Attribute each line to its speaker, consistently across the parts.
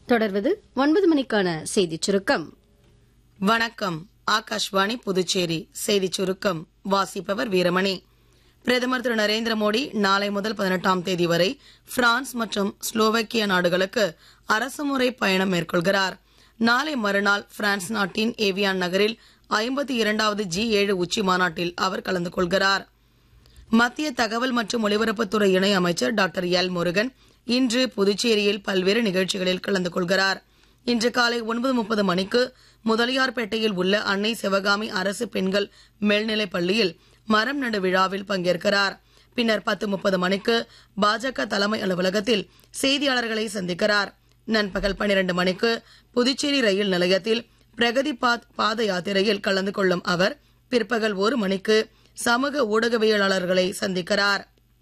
Speaker 1: தொடர்வது ஒன்பது மணிக்கான செய்திச் சுருக்கம்
Speaker 2: வணக்கம் ஆகாஷ்வாணி புதுச்சேரி செய்திச் சுருக்கம் வாசிப்பவர் வீரமணி பிரதமர் திரு நரேந்திர மோடி நாளை முதல் பதினெட்டாம் தேதி வரை பிரான்ஸ் மற்றும் ஸ்லோவேக்கியா நாடுகளுக்கு அரசுமுறை பயணம் மேற்கொள்கிறார் நாளை மறுநாள் பிரான்ஸ் நாட்டின் ஏவியான் நகரில் ஐம்பத்தி இரண்டாவது ஜி ஏழு உச்சி மாநாட்டில் அவர் கலந்து கொள்கிறார் மத்திய தகவல் மற்றும் ஒலிபரப்புத்துறை இணை அமைச்சர் டாக்டர் எல் முருகன் இன்று புதுச்சேரியில் பல்வேறு நிகழ்ச்சிகளில் கலந்து கொள்கிறார் இன்று காலை ஒன்பது முப்பது மணிக்கு முதலியார்பேட்டையில் உள்ள அன்னை சிவகாமி அரசு பெண்கள் மேல்நிலைப் பள்ளியில் மரம் நடு விழாவில் பங்கேற்கிறார் பின்னர் பத்து முப்பது மணிக்கு பாஜக தலைமை அலுவலகத்தில் செய்தியாளர்களை சந்திக்கிறார் நண்பகல் பனிரெண்டு மணிக்கு புதுச்சேரி ரயில் நிலையத்தில் பிரகதி பாத் பாத யாத்திரையில் கலந்து கொள்ளும் அவர் பிற்பகல் ஒரு மணிக்கு சமூக ஊடகவியலாளர்களை சந்திக்கிறார்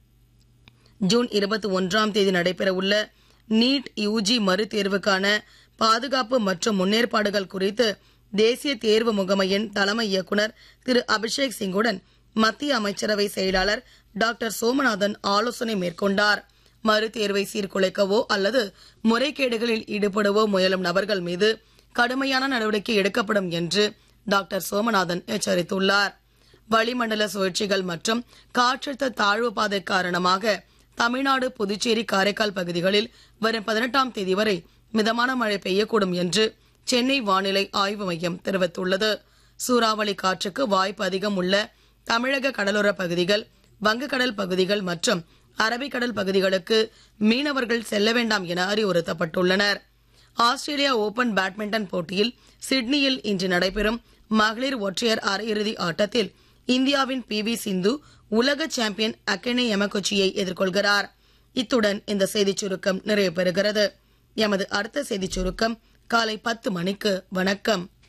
Speaker 2: ஜூன் இருபத்தி ஒன்றாம் தேதி நடைபெறவுள்ள நீட் யூஜி மறுதேர்வுக்கான பாதுகாப்பு மற்றும் முன்னேற்பாடுகள் குறித்து தேசிய தேர்வு முகமையின் தலைமை இயக்குநர் திரு அபிஷேக் சிங்குடன் மத்திய அமைச்சரவை செயலாளர் டாக்டர் சோமநாதன் ஆலோசனை மேற்கொண்டார் மறுதேர்வை சீர்குலைக்கவோ அல்லது முறைகேடுகளில் ஈடுபடவோ முயலும் நபர்கள் மீது கடுமையான நடவடிக்கை எடுக்கப்படும் என்று டாக்டர் சோமநாதன் எச்சரித்துள்ளார் வளிமண்டல சுழற்சிகள் மற்றும் காற்றழுத்த தாழ்வு பாதை காரணமாக தமிழ்நாடு புதுச்சேரி காரைக்கால் பகுதிகளில் வரும் பதினெட்டாம் தேதி வரை மிதமான மழை பெய்யக்கூடும் என்று சென்னை வானிலை ஆய்வு மையம் தெரிவித்துள்ளது சூறாவளி காற்றுக்கு வாய்ப்பு அதிகம் உள்ள தமிழக கடலோர பகுதிகள் வங்கக்கடல் பகுதிகள் மற்றும் அரபிக்கடல் பகுதிகளுக்கு மீனவர்கள் செல்ல வேண்டாம் என அறிவுறுத்தப்பட்டுள்ளனர் ஆஸ்திரேலியா ஓபன் பேட்மிண்டன் போட்டியில் சிட்னியில் இன்று நடைபெறும் மகளிர் ஒற்றையர் அரையிறுதி ஆட்டத்தில் இந்தியாவின் பி வி சிந்து உலக சாம்பியன் அக்கெனே யமகுச்சியை எதிர்கொள்கிறார் இத்துடன் இந்த செய்திச் சுருக்கம் நிறைவு பெறுகிறது எமது அடுத்த செய்திச் சுருக்கம் காலை பத்து மணிக்கு வணக்கம்